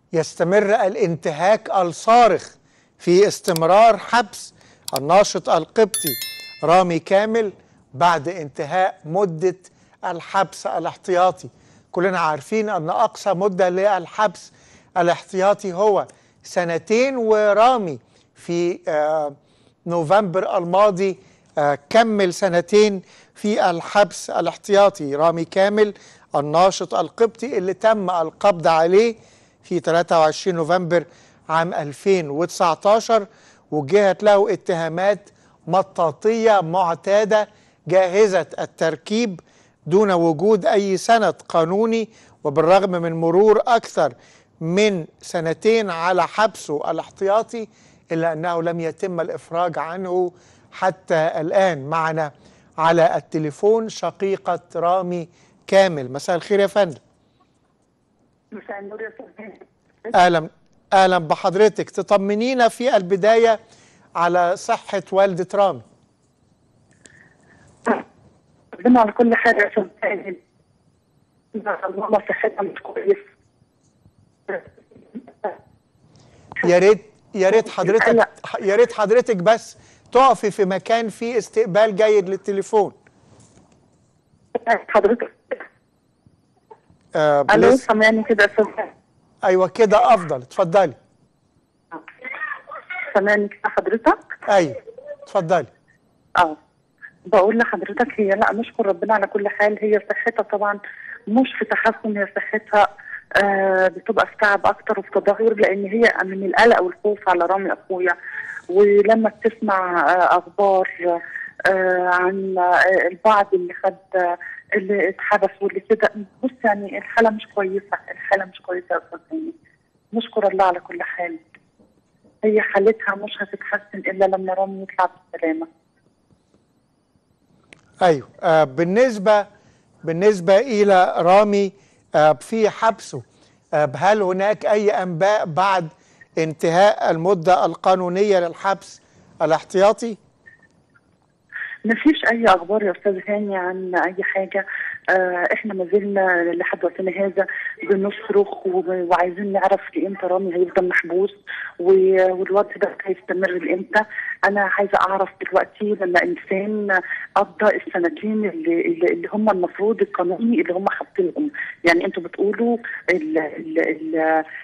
يستمر الانتهاك الصارخ في استمرار حبس الناشط القبطي رامي كامل بعد انتهاء مدة الحبس الاحتياطي كلنا عارفين أن أقصى مدة للحبس الاحتياطي هو سنتين ورامي في آه نوفمبر الماضي آه كمل سنتين في الحبس الاحتياطي رامي كامل الناشط القبطي اللي تم القبض عليه في 23 نوفمبر عام 2019 وجهت له اتهامات مطاطية معتادة جاهزة التركيب دون وجود أي سند قانوني وبالرغم من مرور أكثر من سنتين على حبسه الاحتياطي إلا أنه لم يتم الإفراج عنه حتى الآن معنا على التليفون شقيقة رامي كامل مساء الخير يا فندم مساء النور يا استاذ اهلا اهلا بحضرتك تطمنينا في البدايه على صحه والده رامي ربنا على كل حاجه يا استاذ ماما صحتها مش كويس يا ريت يا ريت حضرتك يا ريت حضرتك بس تقفي في مكان فيه استقبال جيد للتليفون حضرتك آه الو بلس سامعني كده يا استاذ ايوه كده افضل اتفضلي سامعني كده حضرتك ايوه اتفضلي اه بقول لحضرتك هي لا نشكر ربنا على كل حال هي صحتها طبعا مش في تحسن هي صحتها آه بتبقى في تعب اكتر وفي تدهور لان هي من القلق والخوف على رامي اخويا ولما بتسمع آه اخبار آه عن آه البعض اللي خد آه اللي اتحبس واللي كده بص يعني الحاله مش كويسه الحاله مش كويسه يا استاذ هاني نشكر الله على كل حال هي حالتها مش هتتحسن الا لما رامي يطلع بالسلامه ايوه آه بالنسبه بالنسبه الى رامي آه في حبسه آه هل هناك اي انباء بعد انتهاء المده القانونيه للحبس الاحتياطي؟ مفيش اي اخبار يا استاذ هاني عن اي حاجه آه احنا ما زلنا لحد وقتنا هذا بنصرخ و- وعايزين نعرف امتى رامي هيفضل محبوس و- والوقت ده هيستمر لامتى انا عايزه اعرف دلوقتي لما انسان قضى السنتين اللي, اللي اللي هم المفروض القانوني اللي هم حاطينهم يعني انتوا بتقولوا ال ال ال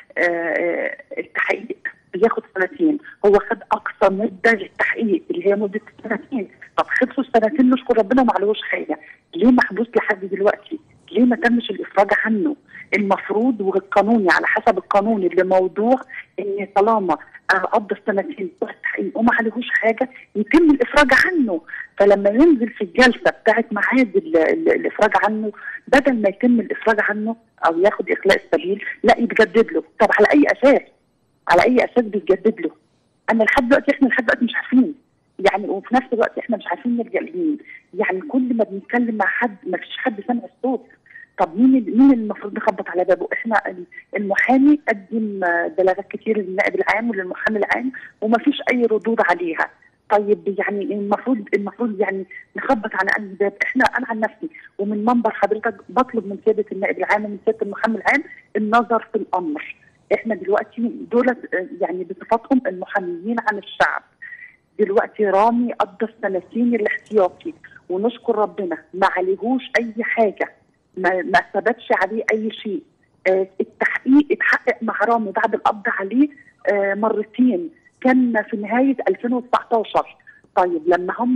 آه التحقيق بياخد سنتين هو خد اقصى مده للتحقيق اللي هي مده سنتين طب خلصوا السنتين نشكر ربنا ما عليهوش حاجه ليه محبوس لحد دلوقتي ليه ما تمش الافراج عنه المفروض والقانوني على حسب القانون اللي موضوع ان طالما آه، قضى السنتين بتوع التحقيق وما عليهوش حاجه يتم الافراج عنه فلما ينزل في الجلسه بتاعت ميعاد ال- ال- الافراج عنه بدل ما يتم الافراج عنه او ياخد اخلاء السبيل لا يتجدد له طب على اي اساس؟ على اي اساس بيتجدد له؟ انا لحد دلوقتي احنا لحد دلوقتي مش عارفين يعني وفي نفس الوقت احنا مش عارفين نلجا لمين يعني كل ما بنتكلم مع حد ما فيش حد سامع الصوت طب مين ال- مين المفروض نخبط على بابه؟ احنا ال- المحامي قدم آه، بلاغات كتير للنائب العام وللمحامي العام وما فيش اي ردود عليها. طيب يعني المفروض المفروض يعني نخبط على انهي باب؟ احنا انا عن نفسي ومن منبر حضرتك بطلب من سياده النائب العام ومن سياده المحامي العام النظر في الامر. احنا دلوقتي دولت آه، يعني بصفتهم المحاميين عن الشعب. دلوقتي رامي قضى السنتين الاحتياطي ونشكر ربنا ما عليهوش اي حاجه ما ما ثبتش عليه اي شيء آه التحقيق اتحقق مع رامي بعد القبض عليه آه مرتين كان في نهايه 2019 طيب لما هم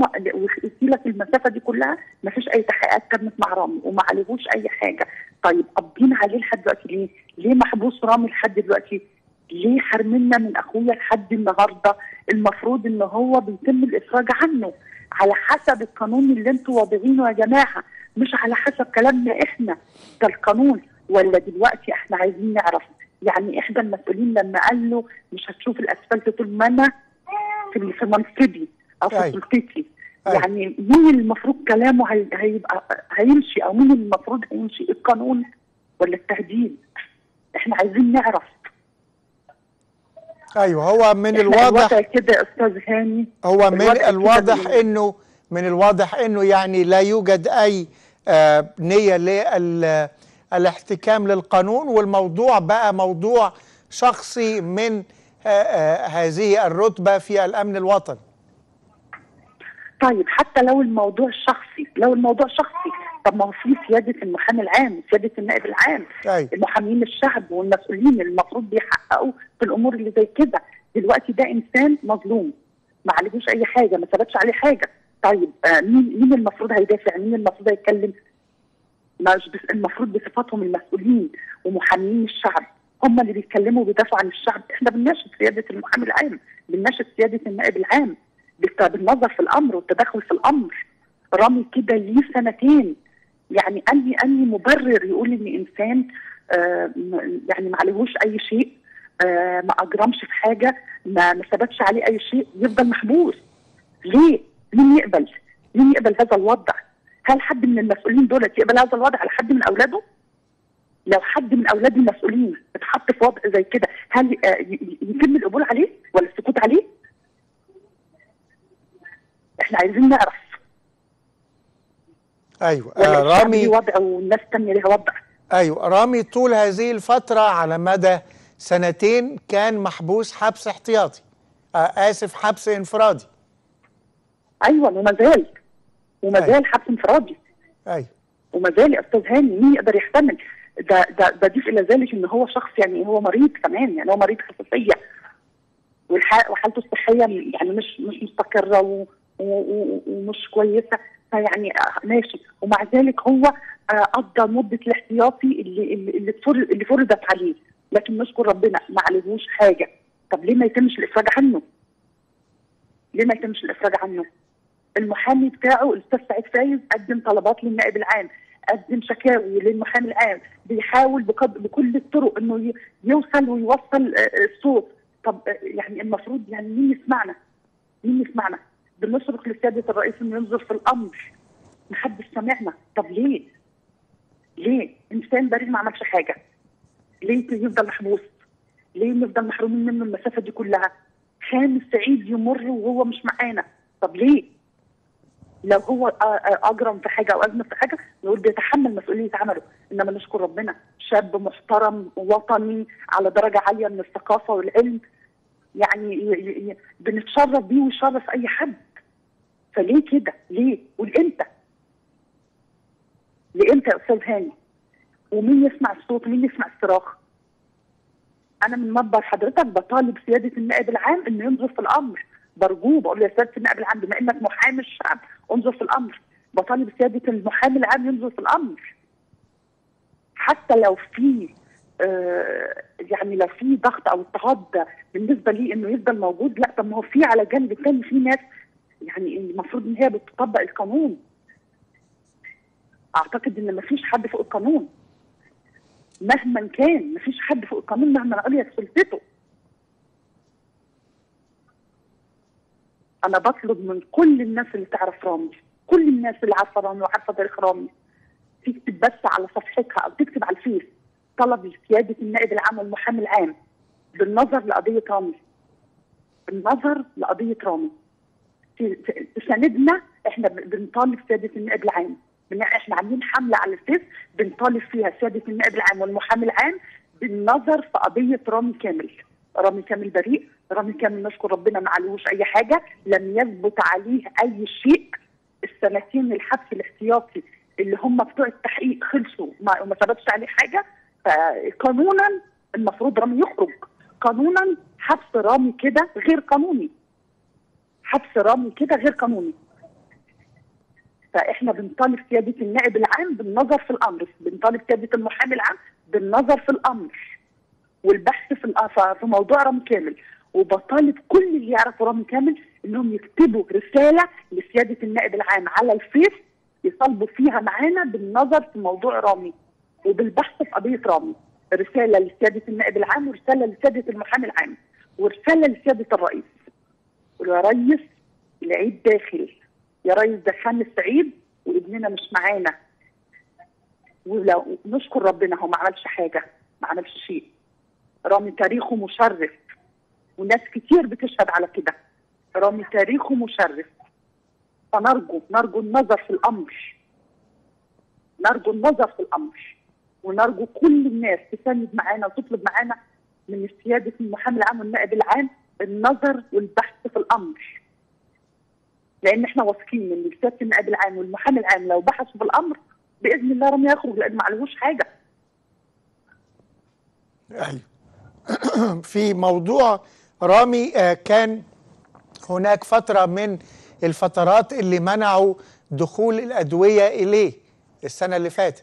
لك المسافه دي كلها ما فيش اي تحقيقات تمت مع رامي وما عليهوش اي حاجه طيب قابضين عليه لحد دلوقتي ليه؟ ليه محبوس رامي لحد دلوقتي؟ ليه حرمنا من اخويا لحد النهارده المفروض ان هو بيتم الافراج عنه على حسب القانون اللي انتوا واضعينه يا جماعه مش على حسب كلامنا احنا ده القانون ولا دلوقتي احنا عايزين نعرف يعني احدى المسؤولين لما قال له مش هتشوف الاسفلت طول ما انا في في منصبي او في أيوة. سلطتي أيوة. يعني مين المفروض كلامه هي- هيبقى هيمشي او مين المفروض هيمشي القانون ولا التهديد احنا عايزين نعرف ايوه هو من إحنا الواضح الوضع كده يا استاذ هاني هو من الوضع كده الواضح بال- انه من الواضح انه يعني لا يوجد اي آه، نيه للاحتكام للقانون والموضوع بقى موضوع شخصي من آه، آه، هذه الرتبة في الأمن الوطني طيب حتى لو الموضوع شخصي لو الموضوع شخصي طب ما هو في سياده المحامي العام سياده النائب العام أيوة. المحامين الشعب والمسؤولين المفروض بيحققوا في الامور اللي زي كده دلوقتي ده انسان مظلوم ما عليهوش اي حاجه ما ثبتش عليه حاجه طيب آه مين مين المفروض هيدافع مين المفروض هيتكلم مش بس المفروض بصفاتهم المسؤولين ومحامين الشعب هم اللي بيتكلموا وبيدافعوا عن الشعب احنا بنناشد سياده المحامي العام بنناشد سياده النائب العام بالت- بالنظر في الامر والتدخل في الامر رامي كده ليه سنتين يعني اني اني مبرر يقول ان انسان آه م- يعني ما عليهوش اي شيء آه ما اجرمش في حاجه ما ما ثبتش عليه اي شيء يفضل محبوس ليه؟ مين يقبل؟ مين يقبل هذا الوضع؟ هل حد من المسؤولين دول يقبل هذا الوضع على حد من اولاده؟ لو حد من اولاد المسؤولين اتحط في وضع زي كده هل آه، ي- ي- يتم القبول عليه ولا السكوت عليه؟ احنا عايزين نعرف أيوة ولا آه، الشعب رامي ليه وضع والناس الثانيه ليها وضع أيوة رامي طول هذه الفترة على مدى سنتين كان محبوس حبس احتياطي آه آسف حبس انفرادي ايوه وما زال وما أيوة. زال حبس انفرادي أيوة وما زال يا استاذ هاني مين يقدر يحتمل ده ده بضيف الى ذلك ان هو شخص يعني هو مريض كمان يعني هو مريض حساسيه والح- وحالته الصحيه يعني مش مش مستقره و و و ومش كويسه فيعني آه، ماشي ومع ذلك هو آه، قضى مده الاحتياطي اللي اللي اللي فر- اللي فرضت عليه لكن نشكر ربنا ما عليهوش حاجه طب ليه ما يتمش الافراج عنه؟ ليه ما يتمش الافراج عنه؟ المحامي بتاعه الاستاذ سعيد فايز قدم طلبات للنائب العام قدم شكاوي للمحامي العام بيحاول بقدر بكل الطرق انه ي- يوصل ويوصل آه، آه، الصوت طب آه، يعني المفروض يعني مين يسمعنا؟ مين يسمعنا؟ بنصرخ لسياده الرئيس انه ينظر في الامر محدش سامعنا طب ليه؟ ليه؟ انسان بريء ما عملش حاجه ليه يفضل محبوس؟ ليه نفضل محرومين منه المسافه دي كلها؟ خامس سعيد يمر وهو مش معانا طب ليه؟ لو هو آه، آه، اجرم في حاجه او اذنب في حاجه نقول بيتحمل مسؤوليه عمله انما نشكر ربنا شاب محترم وطني على درجه عاليه من الثقافه والعلم يعني ي- ي- ي- بنتشرف بيه ويشرف اي حد فليه كده؟ ليه؟ ولامتى؟ لامتى يا استاذ هاني؟ ومين يسمع الصوت ومين يسمع الصراخ؟ انا من منبر حضرتك بطالب سياده النائب العام انه ينظر في الامر برجوه بقول له يا سياده النائب العام بما انك محامي الشعب انظر في الامر بطالب سياده المحامي العام ينظر في الامر حتى لو في آه يعني لو في ضغط او اضطهاد بالنسبه لي انه يفضل موجود لا طب ما هو في على الجانب الثاني في ناس يعني المفروض ان هي بتطبق القانون اعتقد ان مفيش حد فوق القانون مهما كان مفيش حد فوق القانون مهما عليت سلطته انا بطلب من كل الناس اللي تعرف رامي كل الناس اللي عارفه رامي وعارفه تاريخ رامي تكتب بس على صفحتها او تكتب على الفيس طلب لسياده النائب العام والمحامي العام بالنظر لقضيه رامي بالنظر لقضيه رامي ت- ت- تساندنا احنا ب- بنطالب سياده النائب العام بن- احنا عاملين حمله على الفيس بنطالب فيها سياده النائب العام والمحامي العام بالنظر في قضيه رامي كامل رامي كامل بريء رامي كامل نشكر ربنا ما عليهوش اي حاجه لم يثبت عليه اي شيء السنتين الحبس الاحتياطي اللي هم بتوع التحقيق خلصوا ما وما ثبتش عليه حاجه فقانونا المفروض رامي يخرج قانونا حبس رامي كده غير قانوني حبس رامي كده غير قانوني فاحنا بنطالب سياده النائب العام بالنظر في الامر بنطالب سياده المحامي العام بالنظر في الامر والبحث في الآ- في موضوع رامي كامل وبطالب كل اللي يعرفوا رامي كامل انهم يكتبوا رساله لسياده النائب العام على الفيس يطالبوا فيها معانا بالنظر في موضوع رامي وبالبحث في قضيه رامي رساله لسياده النائب العام ورساله لسياده المحامي العام ورساله لسياده الرئيس يا ريس العيد داخل يا ريس دخلنا السعيد وابننا مش معانا ولو نشكر ربنا هو ما عملش حاجه ما عملش شيء رامي تاريخه مشرف وناس كتير بتشهد على كده رامي تاريخه مشرف فنرجو نرجو النظر في الامر نرجو النظر في الامر ونرجو كل الناس تساند معانا وتطلب معانا من سياده المحامي العام والنائب العام النظر والبحث في الامر لان احنا واثقين ان سياده النائب العام والمحامي العام لو بحثوا في الامر باذن الله رامي يخرج لان ما عليهوش حاجه ايوه في موضوع رامي آه، كان هناك فتره من الفترات اللي منعوا دخول الادويه اليه السنه اللي فاتت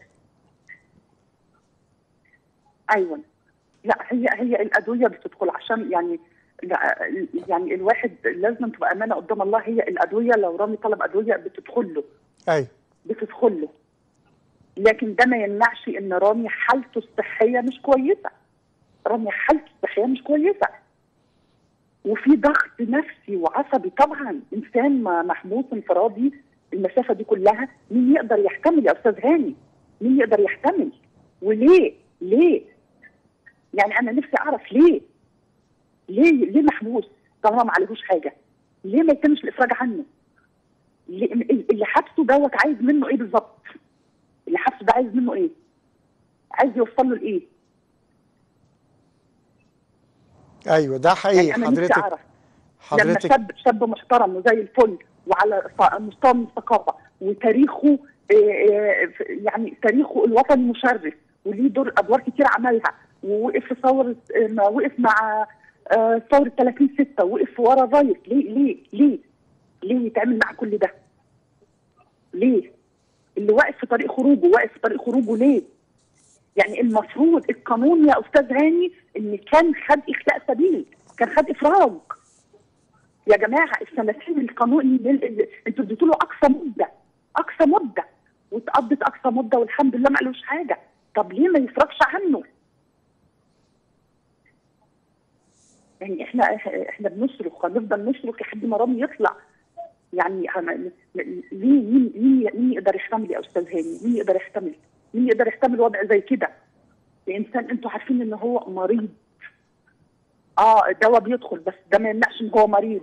ايوه لا هي هي الادويه بتدخل عشان يعني لا يعني الواحد لازم تبقى امانه قدام الله هي الادويه لو رامي طلب ادويه بتدخل له ايوه بتدخل له لكن ده ما يمنعش ان رامي حالته الصحيه مش كويسه رامي حالته الصحيه مش كويسه وفي ضغط نفسي وعصبي طبعا انسان ما- محبوس انفرادي المسافه دي كلها مين يقدر يحتمل يا استاذ هاني مين يقدر يحتمل وليه ليه يعني انا نفسي اعرف ليه ليه ليه محبوس طالما ما عليهوش حاجه ليه ما يتمش الافراج عنه ليه- اللي حبسه دوت عايز منه ايه بالظبط اللي حبسه ده عايز منه ايه عايز يوصل له لايه ايوه ده حقيقي يعني انا نفسي حضرتك اعرف لما حضرتك شاب شاب محترم وزي الفل وعلى ف- مستوى من الثقافه وتاريخه آه، آه، ف- يعني تاريخه الوطني مشرف وليه دور ادوار كتير عملها ووقف في ثوره آه، ما وقف مع آه، ثوره 30 6 وقف ورا الرئيس ليه ليه ليه ليه يتعمل مع كل ده؟ ليه؟ اللي واقف في طريق خروجه واقف في طريق خروجه ليه؟ يعني المفروض القانون يا استاذ هاني ان كان خد اخلاء سبيل كان خد افراج يا جماعه السنتين القانون ال- ال- انتوا اديتوا له اقصى مده اقصى مده واتقضت اقصى مده والحمد لله ما قالوش حاجه طب ليه ما يفرجش عنه؟ يعني احنا احنا بنصرخ هنفضل نصرخ لحد ما رامي يطلع يعني هن- ليه مين مين مين يقدر يحتمل يا استاذ هاني؟ مين يقدر يحتمل؟ مين يقدر يحتمل وضع زي كده؟ الانسان انتوا عارفين ان هو مريض اه الدواء بيدخل بس ده ما يمنعش ان هو مريض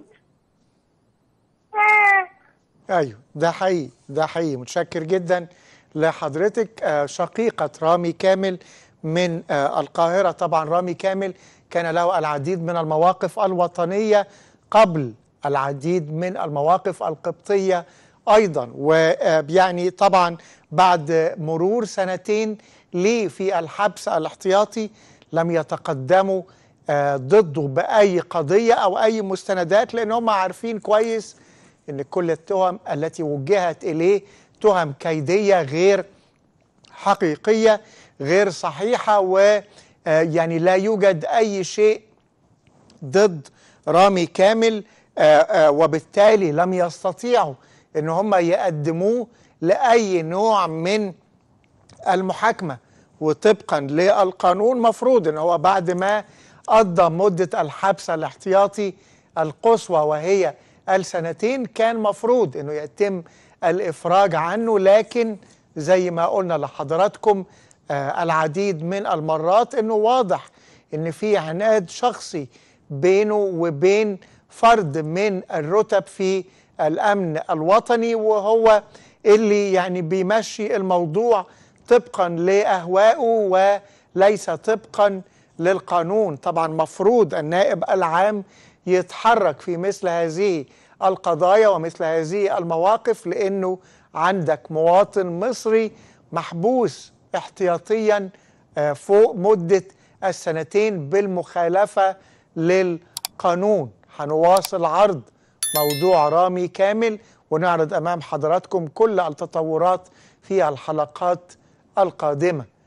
ايوه ده حقيقي ده حقيقي متشكر جدا لحضرتك آه، شقيقة رامي كامل من آه، القاهرة طبعا رامي كامل كان له العديد من المواقف الوطنية قبل العديد من المواقف القبطية أيضا ويعني طبعا بعد مرور سنتين ليه في الحبس الاحتياطي لم يتقدموا آه، ضده بأي قضية أو أي مستندات لأن هم عارفين كويس ان كل التهم التي وجهت اليه تهم كيديه غير حقيقيه غير صحيحه ويعني لا يوجد اي شيء ضد رامي كامل آه، آه، وبالتالي لم يستطيعوا ان هم يقدموه لاي نوع من المحاكمه وطبقا للقانون مفروض ان هو بعد ما قضى مده الحبس الاحتياطي القصوى وهي السنتين كان مفروض انه يتم الافراج عنه لكن زي ما قلنا لحضراتكم آه العديد من المرات انه واضح ان في عناد شخصي بينه وبين فرد من الرتب في الامن الوطني وهو اللي يعني بيمشي الموضوع طبقا لاهوائه وليس طبقا للقانون طبعا مفروض النائب العام يتحرك في مثل هذه القضايا ومثل هذه المواقف لانه عندك مواطن مصري محبوس احتياطيا آه، فوق مده السنتين بالمخالفه للقانون هنواصل عرض موضوع رامي كامل ونعرض امام حضراتكم كل التطورات في الحلقات القادمه